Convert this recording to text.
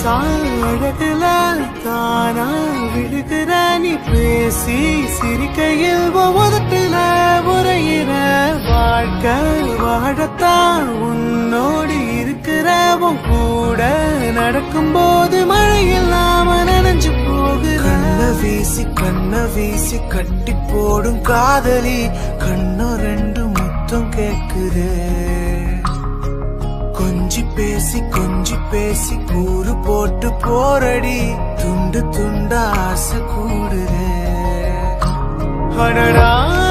அழகுல தானா விழுகிற நீ பேசி சிரிக்கையில் ஒவ்வொருத்துல உரையிற வாழ்க்கை வாழத்தான் உன்னோடு இருக்கிற உன் கூட நடக்கும்போது மழையில் நாம நனைஞ்சு போகிற கண்ண வீசி கண்ண வீசி கட்டி போடும் காதலி கண்ணு ரெண்டு முத்தம் கேக்குது கொஞ்சி பேசி கொஞ்சி பேசி கூறு போட்டு போரடி துண்டு துண்டா ஆசை கூடுது அடடா